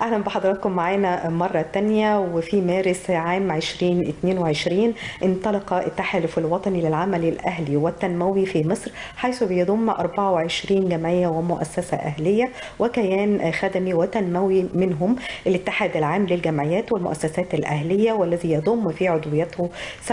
اهلا بحضراتكم معانا مره تانية وفي مارس عام 2022 انطلق التحالف الوطني للعمل الاهلي والتنموي في مصر حيث بيضم 24 جمعيه ومؤسسه اهليه وكيان خدمي وتنموي منهم الاتحاد العام للجمعيات والمؤسسات الاهليه والذي يضم في عضويته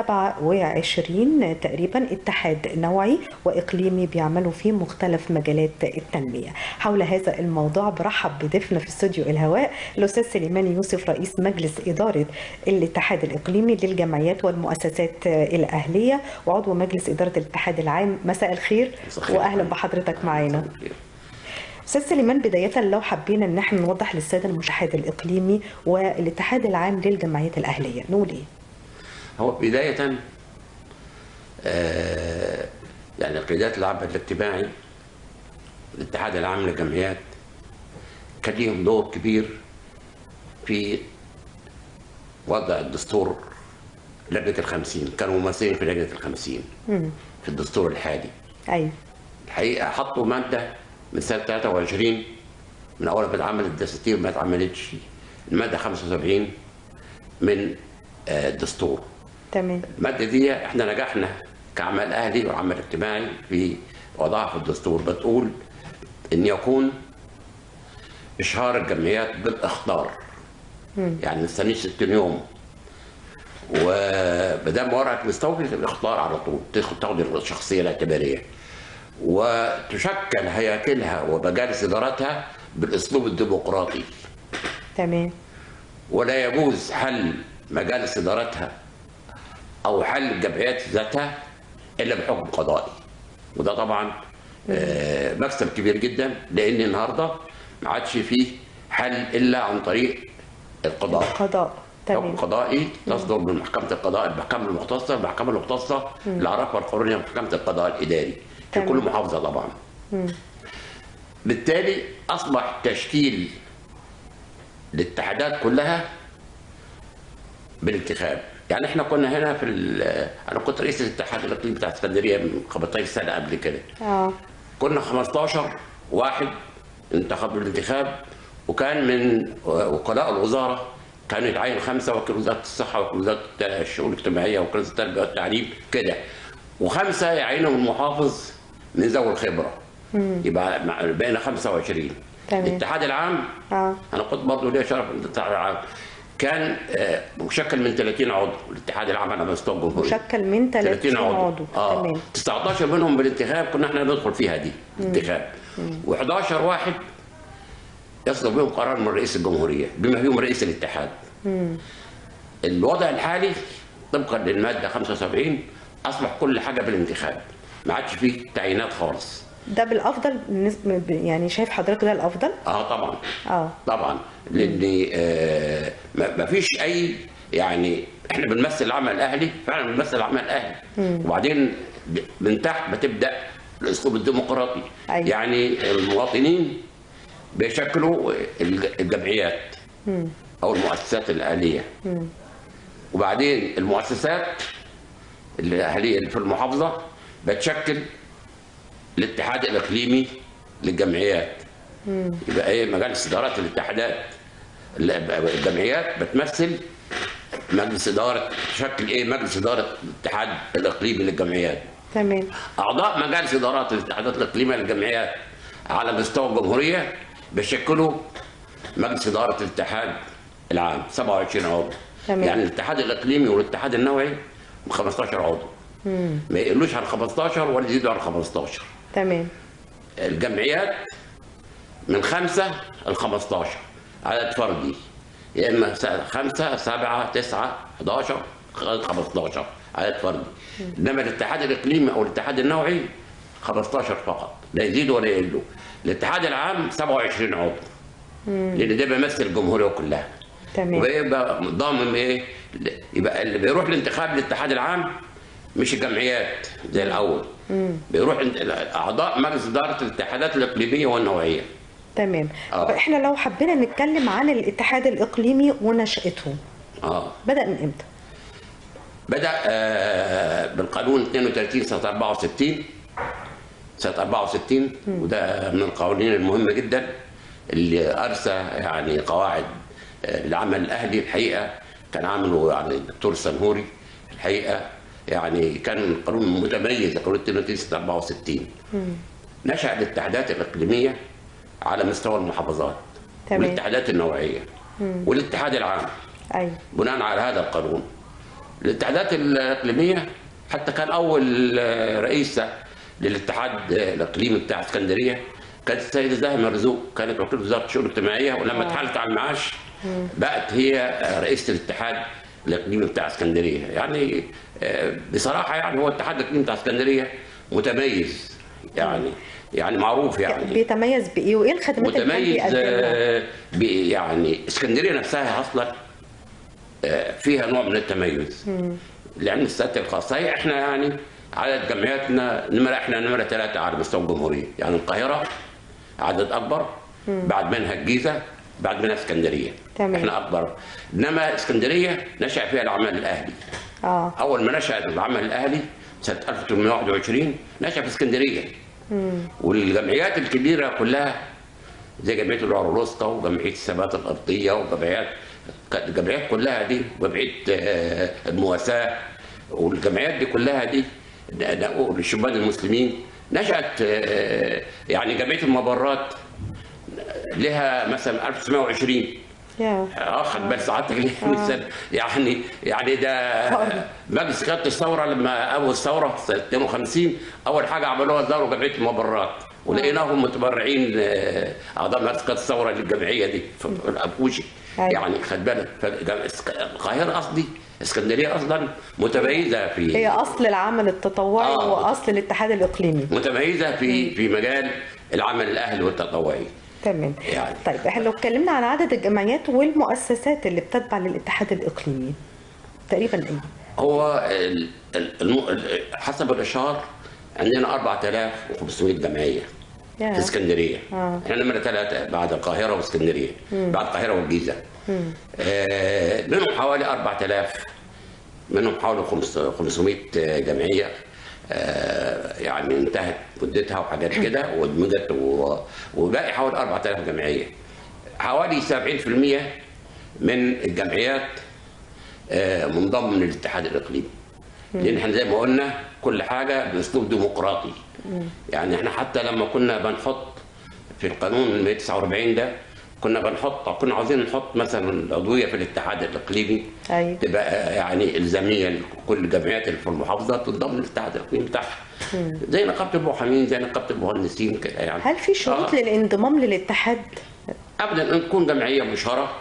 27 تقريبا اتحاد نوعي واقليمي بيعملوا في مختلف مجالات التنميه حول هذا الموضوع برحب بضيفنا في استوديو الهواء الاستاذ سليمان يوسف رئيس مجلس اداره الاتحاد الاقليمي للجمعيات والمؤسسات الاهليه وعضو مجلس اداره الاتحاد العام مساء الخير واهلا بحضرتك معانا استاذ سليمان بدايه لو حبينا ان احنا نوضح للساده الاتحاد الاقليمي والاتحاد العام للجمعيات الاهليه نقول ايه هو بدايه آه يعني قيادات العمل الاجتماعي الاتحاد العام للجمعيات كان ليهم دور كبير في وضع الدستور لجنة الخمسين كانوا ممثلين في لجنة الخمسين في الدستور الحالي ايوه الحقيقة حطوا مادة من سنة 23 من أول ما اتعمل الدساتير ما اتعملتش المادة 75 من آه، الدستور تمام المادة دي احنا نجحنا كعمل أهلي وعمل اجتماعي في وضعها في الدستور بتقول إن يكون إشهار الجمعيات بالإخطار يعني ما نستنيش 60 يوم ومادام ورقك مستوفي الاخطار على طول تاخد تاخد الشخصيه الاعتباريه وتشكل هياكلها ومجالس ادارتها بالاسلوب الديمقراطي تمام ولا يجوز حل مجالس ادارتها او حل الجمعيات ذاتها الا بحكم قضائي وده طبعا آه، مكسب كبير جدا لان النهارده ما عادش فيه حل الا عن طريق القضاء القضاء حكم تمام قضائي تصدر من محكمة القضاء المحكمة المختصة المحكمة المختصة اللي عرفها القانونية محكمة القضاء الإداري في تمام. كل محافظة طبعا بالتالي أصبح تشكيل الاتحادات كلها بالانتخاب يعني احنا كنا هنا في ال- انا كنت رئيس الاتحاد الاقليمي بتاع اسكندريه من 15 سنه قبل كده اه كنا 15 واحد انتخب بالانتخاب وكان من وكلاء الوزاره كانوا يتعين خمسه وكيل وزاره الصحه وكيل وزاره الشؤون الاجتماعيه وكيل وزاره التربيه والتعليم كده وخمسه يعينهم المحافظ من ذوي الخبره يبقى مع- بقينا 25 تمام. الاتحاد العام اه انا كنت برضه ليا شرف في الاتحاد العام كان آه، مشكل من 30 عضو الاتحاد العام على مستوى الجمهوريه مشكل من 30 عضو اه تمام 19 منهم بالانتخاب كنا احنا ندخل فيها دي الانتخاب و11 واحد يصدر بهم قرار من رئيس الجمهوريه بما فيهم رئيس الاتحاد الوضع الحالي طبقا للماده 75 اصبح كل حاجه بالانتخاب ما عادش فيه تعيينات خالص ده بالافضل بالنسبه ب- يعني شايف حضرتك ده الافضل اه طبعا اه طبعا لان آه ما ما فيش اي يعني احنا بنمثل العمل الاهلي فعلا بنمثل العمل الاهلي وبعدين ب- من تحت بتبدا الاسلوب الديمقراطي أيوة. يعني المواطنين بيشكلوا الج- الجمعيات او المؤسسات الاهليه وبعدين المؤسسات الاهليه اللي في المحافظه بتشكل الاتحاد الاقليمي للجمعيات يبقى ايه مجالس ادارات الاتحادات ال- الجمعيات بتمثل مجلس اداره تشكل ايه مجلس اداره الاتحاد الاقليمي للجمعيات تمام اعضاء مجالس ادارات الاتحادات الاقليميه للجمعيات على مستوى الجمهوريه بيشكلوا مجلس اداره الاتحاد العام 27 عضو تمام. يعني الاتحاد الاقليمي والاتحاد النوعي 15 عضو ما يقلوش عن 15 ولا يزيدوا عن 15 تمام الجمعيات من خمسة ل 15 عدد فردي يا اما س- خمسة سبعة تسعة 11 15 عدد فردي انما الاتحاد الاقليمي او الاتحاد النوعي 15 فقط لا يزيدوا ولا يقلوا الاتحاد العام 27 عضو لان ده بيمثل الجمهوريه كلها تمام ويبقى ضامن ايه يبقى اللي بيروح الانتخاب الاتحاد العام مش الجمعيات زي الاول بيروح انت- اعضاء مجلس اداره الاتحادات الاقليميه والنوعيه تمام آه. طب احنا لو حبينا نتكلم عن الاتحاد الاقليمي ونشأته اه بدأ من امتى؟ بدا آه بالقانون 32 سنه 64 سنه 64 وده من القوانين المهمه جدا اللي ارسى يعني قواعد آه، العمل الاهلي الحقيقه كان عامله يعني الدكتور سنهوري الحقيقه يعني كان قانون متميز قانون 264 نشا الاتحادات الاقليميه على مستوى المحافظات تمام. والاتحادات النوعيه والاتحاد العام ايوه بناء على هذا القانون الاتحادات الاقليميه حتى كان اول آه، رئيسه للاتحاد آه، الاقليمي بتاع اسكندريه كانت السيده زاهيه مرزوق كانت وكيله وزاره الشؤون الاجتماعيه ولما اتحالت على المعاش بقت هي آه، رئيسه الاتحاد الاقليمي بتاع اسكندريه يعني آه، بصراحه يعني هو الاتحاد الاقليمي بتاع اسكندريه متميز يعني يعني معروف يعني بيتميز بايه وايه الخدمات اللي كان متميز بيقدمها آه، ب- يعني اسكندريه نفسها اصلا آه، فيها نوع من التميز لان السيادة الخاصه هي احنا يعني عدد جمعياتنا نمره احنا نمره ثلاثه على مستوى الجمهوريه يعني القاهره عدد اكبر بعد منها الجيزه بعد منها اسكندريه تمام. احنا اكبر انما اسكندريه نشا فيها العمل الاهلي اه اول ما نشا العمل الاهلي سنه 1821 نشا في اسكندريه والجمعيات الكبيره كلها زي جمعيه العروة الوسطى وجمعيه الثبات الارضيه وجمعيات الجمعيات كلها دي وجمعيه آه، المواساه والجمعيات دي كلها دي ده- ده- للشبان المسلمين نشات آه، يعني جمعيه المبرات لها مثلا 1920 يا اه خد بال سعادتك ليه مثال يعني يعني ده مجلس قياده الثوره لما اول الثوره سنه 52 اول حاجه عملوها زاروا جمعيه المبرات ولقيناهم متبرعين آه، اعضاء مجلس قياده الثوره للجمعيه دي في في الابوشي أيوة. يعني خد بالك فجم- اسك- القاهره قصدي اسكندريه اصلا متميزه في هي اصل العمل التطوعي آه. واصل الاتحاد الاقليمي متميزه في في مجال العمل الاهلي والتطوعي تمام يعني. طيب احنا لو اتكلمنا عن عدد الجمعيات والمؤسسات اللي بتتبع للاتحاد الاقليمي تقريبا ايه هو ال- ال- الم- ال- حسب الاشهار عندنا 4500 جمعيه يا. في اسكندريه آه. احنا نمره ثلاثه بعد القاهره واسكندريه بعد القاهره والجيزه آه منهم حوالي 4000 منهم حوالي خمس- 500 جمعيه آه يعني انتهت مدتها وحاجات كده وادمجت و- وباقي حوالي 4000 جمعيه حوالي 70% من الجمعيات آه، منضم من الاتحاد الاقليمي لان احنا زي ما قلنا كل حاجه باسلوب ديمقراطي يعني احنا حتى لما كنا بنحط في القانون 149 ده كنا بنحط كنا عاوزين نحط مثلا العضويه في الاتحاد الاقليمي أيوة. تبقى يعني الزاميه لكل الجمعيات اللي في المحافظه تنضم للاتحاد الاقليمي بتاعها زي نقابه المحامين زي نقابه المهندسين كده يعني هل في شروط آه. للانضمام للاتحاد ابدا ان تكون جمعيه مشهره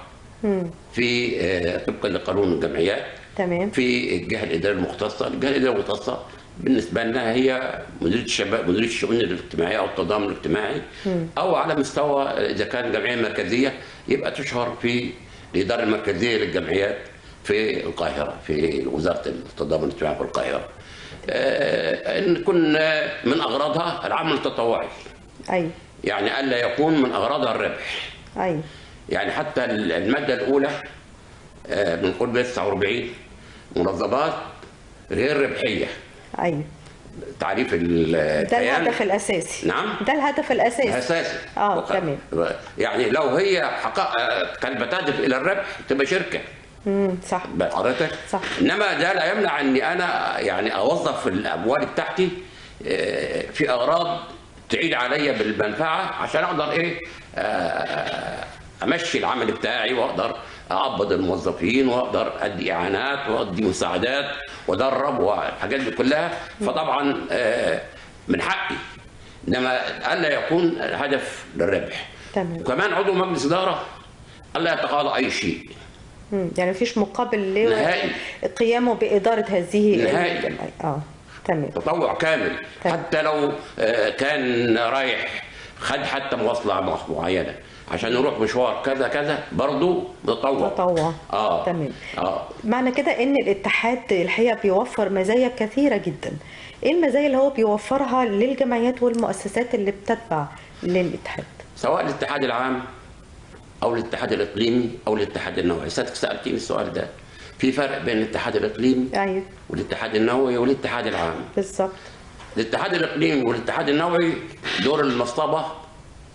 في آه، طبقا لقانون الجمعيات تمام في الجهه الاداريه المختصه، الجهه الاداريه المختصه بالنسبه لنا هي مديريه الشباب مديريه الشؤون الاجتماعيه او التضامن الاجتماعي او على مستوى اذا كان جمعيه مركزيه يبقى تشهر في الاداره المركزيه للجمعيات في القاهره في وزاره التضامن الاجتماعي في القاهره. آه، ان يكون من اغراضها العمل التطوعي ايوه يعني الا يكون من اغراضها الربح. ايوه يعني حتى المادة الأولى آه، من قول 49 منظمات غير ربحية ايوه تعريف ده الكيان الهدف الاساسي نعم. ده الهدف الاساسي أساسي اه وخ- تمام يعني لو هي حقق آه، كانت بتهدف إلى الربح تبقى شركة امم صح بقى حضرتك صح. انما ده لا يمنع اني انا يعني اوظف الاموال بتاعتي آه، في اغراض تعيد عليا بالمنفعه عشان اقدر ايه آه، امشي العمل بتاعي واقدر اقبض الموظفين واقدر ادي اعانات وادي مساعدات وادرب والحاجات دي كلها فطبعا آه، من حقي انما الا يكون هدف للربح تمام. وكمان عضو مجلس اداره الا يتقاضى اي شيء مم. يعني مفيش مقابل نهائي. لقيامه بإدارة هذه نهائي. الجمعية اه تمام تطوع كامل تمام. حتى لو آه، كان رايح خد حتى مواصلة معينة عشان يروح مشوار كذا كذا برضه تطوع تطوع. اه تمام. اه معنى كده ان الاتحاد الحقيقة بيوفر مزايا كثيرة جدا ايه المزايا اللي هو بيوفرها للجمعيات والمؤسسات اللي بتتبع للاتحاد سواء الاتحاد العام او الاتحاد الاقليمي او الاتحاد النوعي سألتك سالتيني السؤال ده في فرق بين الاتحاد الاقليمي ايوه والاتحاد النووي والاتحاد العام بالظبط الاتحاد الاقليمي والاتحاد النووي دور المصطبه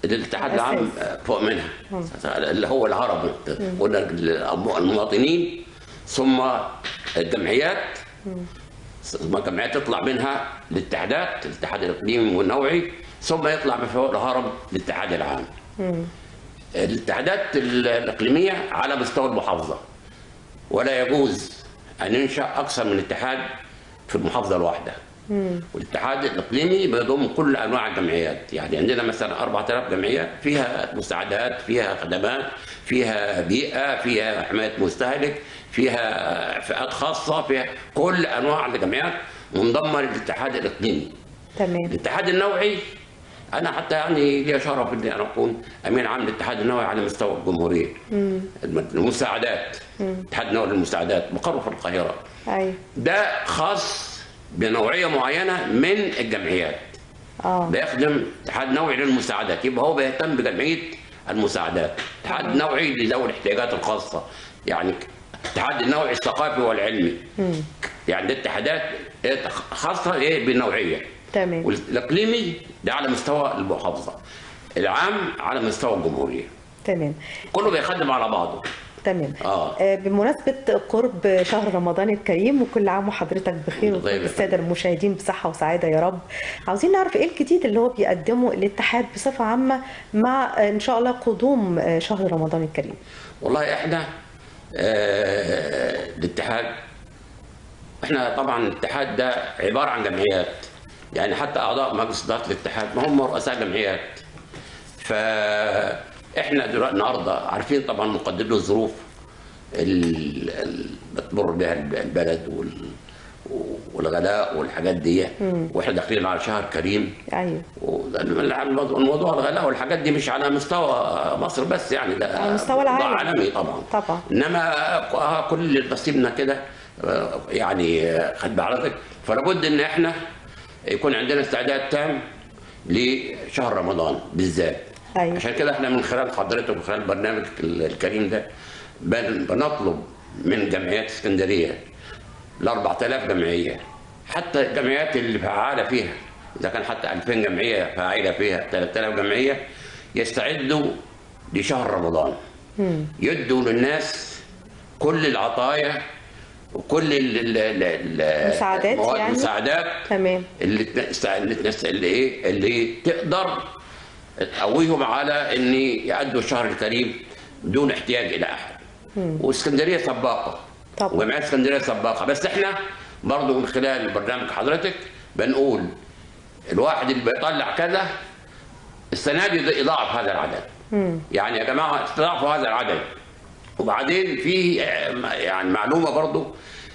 الاتحاد العام الأساس. فوق منها اللي هو الهرم قلنا المواطنين ثم الجمعيات ثم الجمعيات تطلع منها الاتحادات الاتحاد الاقليمي والنوعي ثم يطلع من فوق الهرم الاتحاد العام الاتحادات الاقليميه على مستوى المحافظه ولا يجوز ان ينشا اكثر من اتحاد في المحافظه الواحده والاتحاد الاقليمي بيضم كل انواع الجمعيات يعني عندنا مثلا 4000 جمعيه فيها مساعدات فيها خدمات فيها بيئه فيها حمايه مستهلك فيها فئات خاصه فيها كل انواع الجمعيات منضمه للاتحاد الاقليمي تمام الاتحاد النوعي انا حتى يعني لي شرف اني انا اكون امين عام الاتحاد النوعي على مستوى الجمهوريه المساعدات الاتحاد النوعي للمساعدات مقره في القاهره ايوه ده خاص بنوعيه معينه من الجمعيات اه بيخدم اتحاد نوعي للمساعدات يبقى هو بيهتم بجمعيه المساعدات اتحاد نوعي لذوي الاحتياجات الخاصه يعني الاتحاد النوعي الثقافي والعلمي يعني ده اتحادات خاصه ايه بالنوعيه تمام والاقليمي ده على مستوى المحافظه العام على مستوى الجمهوريه تمام كله بيخدم على بعضه تمام آه. آه، بمناسبة قرب شهر رمضان الكريم وكل عام وحضرتك بخير وكل طيب يا السادة المشاهدين بصحة وسعادة يا رب عاوزين نعرف ايه الجديد اللي هو بيقدمه الاتحاد بصفة عامة مع آه، ان شاء الله قدوم آه، شهر رمضان الكريم والله احنا آه الاتحاد احنا طبعا الاتحاد ده عباره عن جمعيات يعني حتى اعضاء مجلس اداره الاتحاد ما هم رؤساء جمعيات فاحنا دلوقتي النهارده عارفين طبعا مقدر له الظروف ال- ال- بتمر بها البلد وال والغلاء والحاجات دي واحنا داخلين على شهر كريم ايوه الموضوع الموضوع الغلاء والحاجات دي مش على مستوى مصر بس يعني ده على مستوى موضوع العالم. عالمي طبعا طبعا. انما كل اللي نصيبنا كده آه، يعني آه، خد بحضرتك فلابد ان احنا يكون عندنا استعداد تام لشهر رمضان بالذات أيوة. عشان كده احنا من خلال حضرتك ومن خلال برنامجك الكريم ده بن- بنطلب من جمعيات اسكندريه ال 4000 جمعيه حتى الجمعيات اللي فعاله فيها اذا كان حتى 2000 جمعيه فاعله فيها 3000 جمعيه يستعدوا لشهر رمضان يدوا للناس كل العطايا وكل ال- ال- ال- ال- مساعدات المواد- يعني؟ مساعدات تمام اللي تنس- اللي تنس- اللي ايه اللي تقدر تقويهم على ان يأدوا الشهر الكريم دون احتياج الى احد واسكندريه سباقه طبعا. وجمعيه اسكندريه سباقه بس احنا برضو من خلال برنامج حضرتك بنقول الواحد اللي بيطلع كذا السنه دي يضاعف هذا العدد يعني يا جماعه تضاعفوا هذا العدد وبعدين في آه، يعني معلومه برضو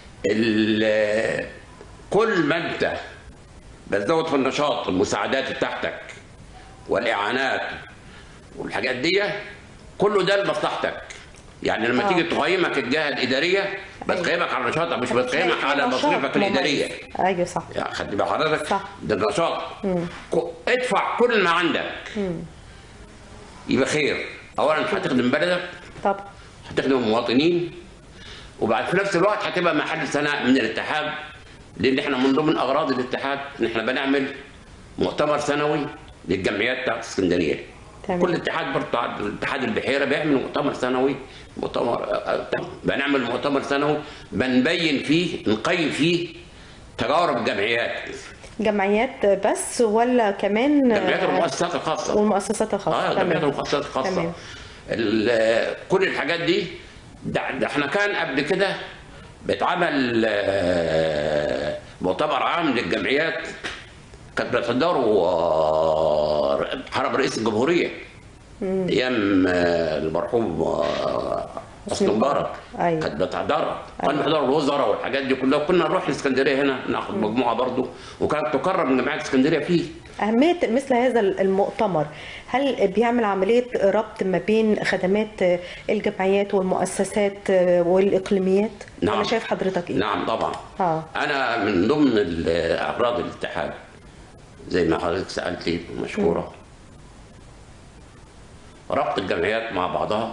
ال- كل ما انت بتزود في النشاط المساعدات بتاعتك والاعانات والحاجات دي كله ده لمصلحتك يعني لما آه. تيجي تقيمك الجهه الاداريه بتقيمك على نشاطك مش بتقيمك على نشاط مصاريفك مميز. الاداريه ايوه صح يعني خدي بال حضرتك صح. ده النشاط كو- ادفع كل ما عندك يبقى خير اولا هتخدم بلدك طبعا هتخدم المواطنين وبعد في نفس الوقت هتبقى محل ثناء من الاتحاد لان احنا من ضمن اغراض الاتحاد ان احنا بنعمل مؤتمر سنوي للجمعيات بتاعت اسكندريه تمام. كل اتحاد برضه اتحاد البحيره بيعمل مؤتمر سنوي مؤتمر آه، آه، بنعمل مؤتمر سنوي بنبين فيه نقيم فيه تجارب الجمعيات جمعيات بس ولا كمان جمعيات آه، المؤسسات الخاصه والمؤسسات الخاصة اه تمام. جمعيات المؤسسات الخاصه تمام. ال- كل الحاجات دي ده, ده احنا كان قبل كده بيتعمل آه، مؤتمر عام للجمعيات كانت بتحضره آه، حرم رئيس الجمهوريه ايام آه، المرحوم آه، حسني مبارك أيوة. كانت بتحضرها كان بيحضروا الوزراء والحاجات دي كلها وكنا نروح الاسكندريه هنا ناخد مجموعه برضه وكانت تكرم جمعيه اسكندريه فيه أهمية مثل هذا المؤتمر هل بيعمل عملية ربط ما بين خدمات الجمعيات والمؤسسات والإقليميات؟ نعم. ولا شايف حضرتك إيه؟ نعم طبعا آه. انا من ضمن ال- اغراض الاتحاد زي ما حضرتك سالتي مشكوره ربط الجمعيات مع بعضها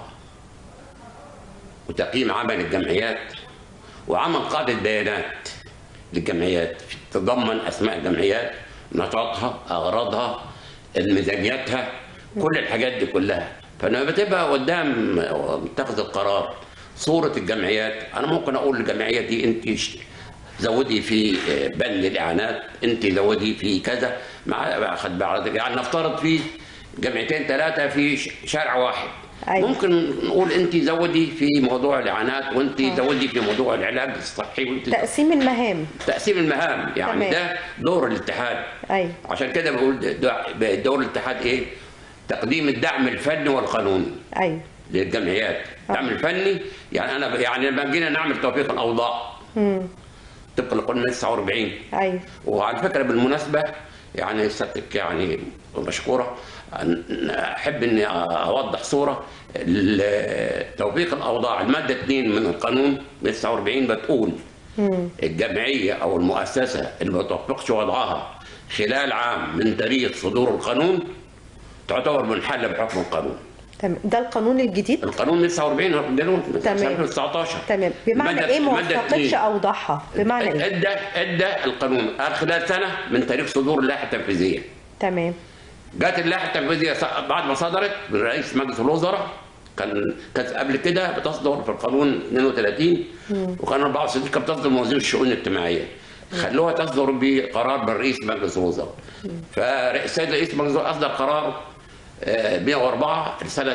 وتقييم عمل الجمعيات وعمل قاعده بيانات للجمعيات تتضمن اسماء الجمعيات نشاطها اغراضها ميزانيتها كل الحاجات دي كلها فلما بتبقى قدام متخذ القرار صوره الجمعيات انا ممكن اقول للجمعيه دي انت ش- زودي في بند الاعانات انت زودي في كذا مع خد بالك يعني نفترض في جمعيتين ثلاثه في ش- شارع واحد أيوة. ممكن نقول انت زودي في موضوع الاعانات وانت زودي في موضوع العلاج الصحي وانت تقسيم المهام تقسيم المهام يعني تمام. ده دور الاتحاد ايوه عشان كده بقول د- د- دور الاتحاد ايه؟ تقديم الدعم الفني والقانوني ايوه للجمعيات، الدعم الفني يعني انا ب- يعني لما جينا نعمل توفيق الاوضاع طبقا لقانون 49 ايوه وعلى فكره بالمناسبه يعني سيادتك يعني مشكوره أن- احب اني اوضح صوره ال- توفيق الاوضاع الماده 2 من القانون 49 بتقول الجمعيه او المؤسسه اللي ما توفقش وضعها خلال عام من تاريخ صدور القانون تعتبر منحله بحكم القانون. تمام ده القانون الجديد القانون 49 قانون من تمام. 2019 تمام بمعنى المادة- ايه ما المادة وفقتش اتنين. اوضحها بمعنى ايه ادى ادى القانون قال خلال سنه من تاريخ صدور اللائحه التنفيذيه تمام جت اللائحه التنفيذيه ص- بعد ما صدرت من رئيس مجلس الوزراء كان كانت قبل كده بتصدر في القانون 32 وكان 64 كانت بتصدر من وزير الشؤون الاجتماعيه خلوها تصدر بقرار من رئيس مجلس الوزراء فالسيد رئيس مجلس الوزراء اصدر قرار آه، 104 لسنه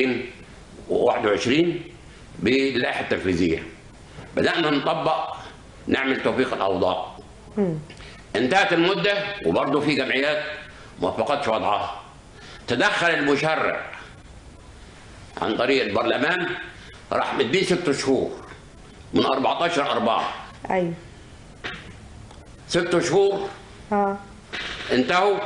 2021 باللائحه التنفيذيه بدانا نطبق نعمل توفيق الاوضاع انتهت المده وبرضه في جمعيات ما وفقتش وضعها تدخل المشرع عن طريق البرلمان راح مديه ست شهور من 14 4 ايوه ست شهور اه انتهوا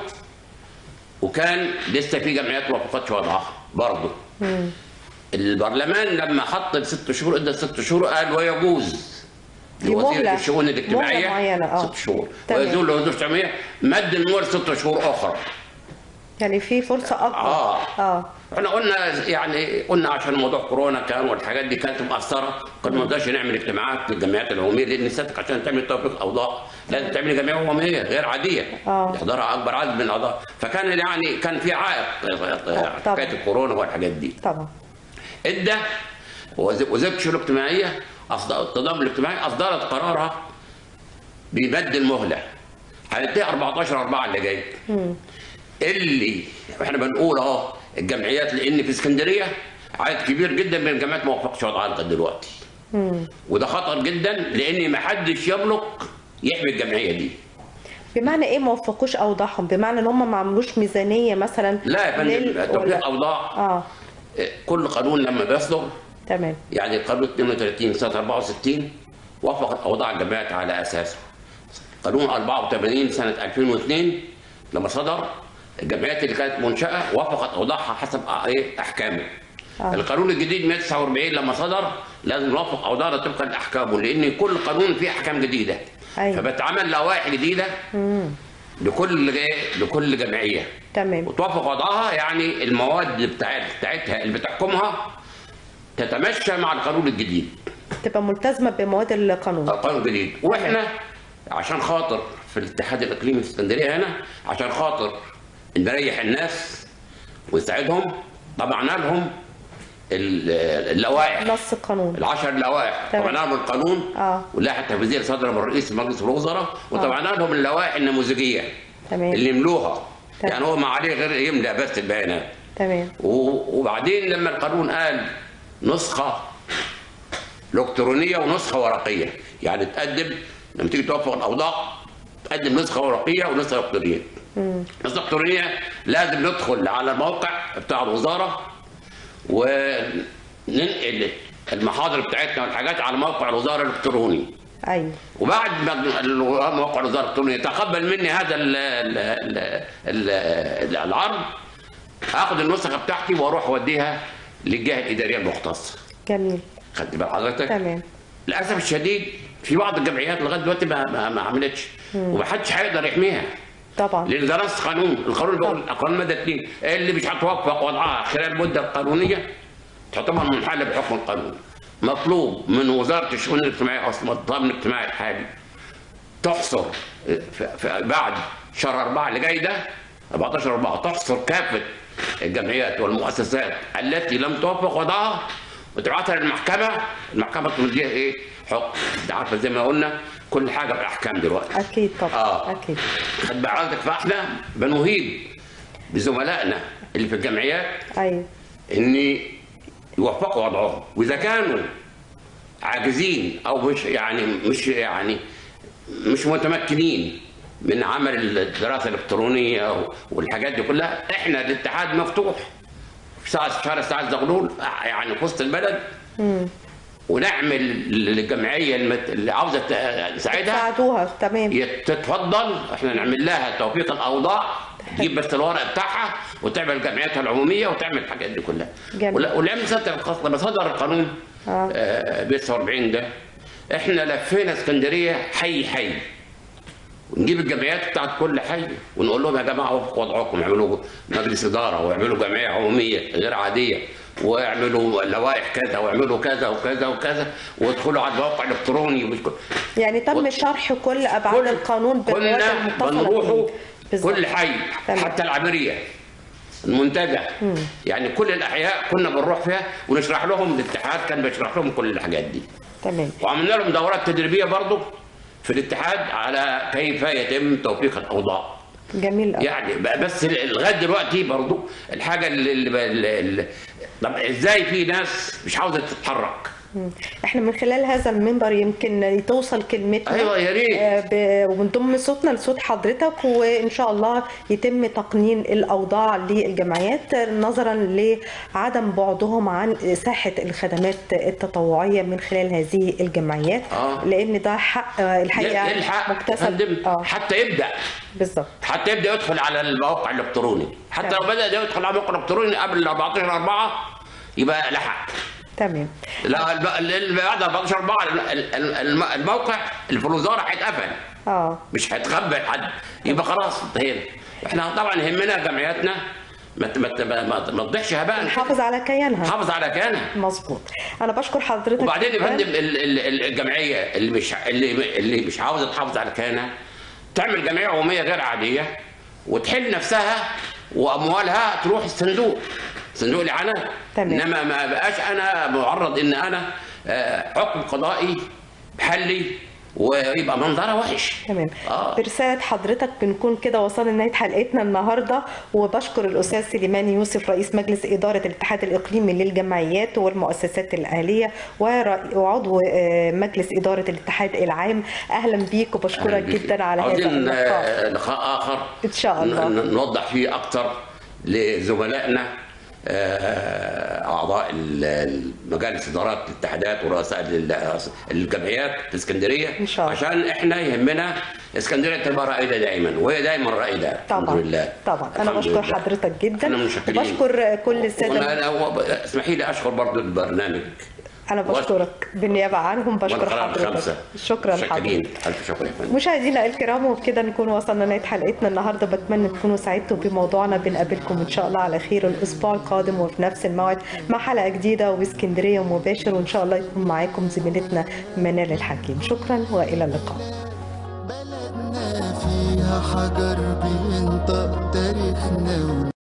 وكان لسه في جمعيات ما وفقتش وضعها برضه البرلمان لما حط الست شهور ادى ست شهور قال ويجوز دي لوزير مهلة- الشؤون مهلة الاجتماعيه معينة، آه. ست شهور تمام. ويزول لوزير الشؤون مد النور ست شهور اخرى يعني في فرصه اكبر اه اه احنا قلنا يعني قلنا عشان موضوع كورونا كان والحاجات دي كانت مؤثره كنا ما نقدرش نعمل اجتماعات للجمعيات العموميه لان سيادتك عشان تعمل توفيق اوضاع لازم تعمل جمعيه عموميه غير عاديه آه. يحضرها اكبر عدد من الاعضاء فكان يعني كان في عائق طبعا. حكايه الكورونا والحاجات دي طبعا ادى وز- وزاره الشؤون الاجتماعيه أصد- التضامن الاجتماعي اصدرت قرارها بمد المهله هينتهي 14 4 اللي جاي اللي احنا بنقول اهو الجمعيات لان في اسكندريه عدد كبير جدا من الجامعات ما وفقش وضعها لغايه دلوقتي وده خطر جدا لان ما حدش يملك يحمي الجمعيه دي بمعنى ايه ما وفقوش اوضاعهم بمعنى ان هم ما عملوش ميزانيه مثلا لا يا لل- فندم ولا- توفيق اوضاع اه كل قانون لما بيصدر تمام يعني القانون 32 سنه 64 وفقت اوضاع الجامعات على اساسه. قانون 84 سنه 2002 لما صدر الجمعيات اللي كانت منشاه وفقت اوضاعها حسب ايه احكامه. آه. القانون الجديد 149 لما صدر لازم نوفق اوضاعنا طبقا لاحكامه لان كل قانون فيه احكام جديده. أيوة. فبتعمل لوائح جديده لكل إيه؟ لكل جمعيه. تمام وتوافق وضعها يعني المواد بتاعت بتاعتها اللي بتحكمها تتمشى مع القانون الجديد تبقى ملتزمه بمواد القانون القانون الجديد واحنا عشان خاطر في الاتحاد الاقليمي في اسكندريه هنا عشان خاطر نريح الناس ونساعدهم طبعنا لهم ال- اللوائح نص القانون العشر لوائح تمام. طبعنا لهم القانون آه. واللائحه التنفيذيه اللي صادره من رئيس مجلس الوزراء وطبعنا لهم اللوائح النموذجيه تمام. اللي يملوها تمام. يعني هو ما عليه غير يملى بس البيانات تمام و- وبعدين لما القانون قال نسخة إلكترونية ونسخة ورقية يعني تقدم لما تيجي توفق الأوضاع تقدم نسخة ورقية ونسخة إلكترونية النسخة الإلكترونية لازم ندخل على الموقع بتاع الوزارة وننقل المحاضر بتاعتنا والحاجات على موقع الوزارة الإلكتروني ايوه وبعد ما ال- موقع الوزاره الالكترونيه يتقبل مني هذا ال ال ال ال العرض اخد النسخه بتاعتي واروح اوديها للجهه الاداريه المختصه جميل خدت بال حضرتك تمام للاسف الشديد في بعض الجمعيات لغايه دلوقتي ما, ما, ما عملتش ومحدش هيقدر يحميها طبعا لان ده نص قانون القانون بيقول القانون ماده 2 اللي مش هتوفق وضعها خلال المده القانونيه تعتبر منحله بحكم القانون مطلوب من وزاره الشؤون الاجتماعيه او الضمان الاجتماعي الحالي تحصر في في بعد شهر 4 اللي جاي ده 14 4 تحصر كافه الجمعيات والمؤسسات التي لم توفق وضعها وتبعتها للمحكمه المحكمه تمديها ايه؟ حكم انت عارفه زي ما قلنا كل حاجه بالاحكام دلوقتي اكيد طبعا آه. اكيد خد بعضك فاحنا بنهيب بزملائنا اللي في الجمعيات ايوه ان يوفقوا وضعهم واذا كانوا عاجزين او مش يعني مش يعني مش متمكنين من عمل الدراسه الالكترونيه والحاجات دي كلها احنا الاتحاد مفتوح في ساعه شارع سعد زغلول يعني في وسط البلد ونعمل للجمعيه المت- اللي عاوزه ت- تساعدها ساعدوها تمام يت- تتفضل احنا نعمل لها توفيق الاوضاع تجيب بس الورق بتاعها وتعمل جمعيتها العموميه وتعمل الحاجات دي كلها جميل. ولا- ولما صدر الخاص لما صدر القانون آه. آه ب 49 ده احنا لفينا اسكندريه حي حي ونجيب الجمعيات بتاعت كل حي ونقول لهم يا جماعه وفقوا وضعكم اعملوا مجلس اداره واعملوا جمعيه عموميه غير عاديه واعملوا لوائح كذا واعملوا كذا وكذا وكذا وادخلوا على الموقع الالكتروني وبتكون- يعني تم شرح كل ابعاد القانون بالمواد كنا المتصله بنروحوا به. بالظبط. كل حي تمام. حتى العبريه المنتجع يعني كل الاحياء كنا بنروح فيها ونشرح لهم الاتحاد كان بيشرح لهم كل الحاجات دي تمام وعملنا لهم دورات تدريبيه برضه في الاتحاد على كيف يتم توفيق الاوضاع جميل أوي. يعني ب- بس لغايه دلوقتي برضه الحاجه اللي, اللي, اللي طب ازاي في ناس مش عاوزه تتحرك مم. احنا من خلال هذا المنبر يمكن توصل كلمتنا أيوة، يا ريت. آه، ب- ونضم صوتنا لصوت حضرتك وان شاء الله يتم تقنين الاوضاع للجمعيات نظرا لعدم بعدهم عن ساحه الخدمات التطوعيه من خلال هذه الجمعيات آه. لان ده حق آه، الحقيقه يلحق يا مكتسب فندم، اه حتى يبدا بالظبط حتى يبدا يدخل على الموقع الالكتروني حتى لو بدا يدخل على الموقع الالكتروني قبل 14 4 يبقى لحق تمام لا الب- اللي بعد 14 4 الموقع اللي في الوزاره هيتقفل اه مش هيتخبى حد يبقى خلاص انتهينا احنا طبعا يهمنا جمعياتنا ما ت- ما ت- ما ما- ما تضيعش هباء نحافظ على كيانها حافظ على كيانها مظبوط انا بشكر حضرتك وبعدين يا جداً. فندم ال- ال- ال- الجمعيه اللي مش اللي اللي مش عاوزه تحافظ على كيانها تعمل جمعيه عموميه غير عاديه وتحل نفسها واموالها تروح الصندوق صندوق الاعانات تمام. انما ما بقاش انا معرض ان انا آه، حكم قضائي محلي ويبقى منظرها وحش تمام اه برسالة حضرتك بنكون كده وصلنا لنهاية حلقتنا النهاردة وبشكر الأستاذ سليمان يوسف رئيس مجلس إدارة الاتحاد الإقليمي للجمعيات والمؤسسات الأهلية ورأي- وعضو آه، مجلس إدارة الاتحاد العام أهلا بيك وبشكرك جدا على هذا عاوزين اللقاء آه، لقاء اخر إن شاء الله. ن- ن- نوضح فيه اكتر لزملائنا آه، اعضاء ال- مجالس ادارات الاتحادات ورؤساء ال- الجمعيات في اسكندريه إن شاء الله. عشان احنا يهمنا اسكندريه تبقى رائده دائما وهي دايما رائده الحمد طبعا لله طبعا أنا الحمد بشكر لله. حضرتك جدا احنا متشكرين. وبشكر كل السادة وأنا- اسمحي لي اشكر برضو البرنامج أنا بشكرك بالنيابة عنهم بشكر والقناه حضرتك الخمسه شكرا متشكرين. حضرتك الف شكر يا فندم مشاهدينا الكرام وبكده نكون وصلنا لنهايه حلقتنا النهارده بتمنى تكونوا سعدتوا بموضوعنا بنقابلكم ان شاء الله على خير الاسبوع القادم وفي نفس الموعد مع حلقه جديده واسكندريه مباشر وان شاء الله يكون معاكم زميلتنا منال الحكيم شكرا والى اللقاء بلدنا فيها حجر بينطق تاريخنا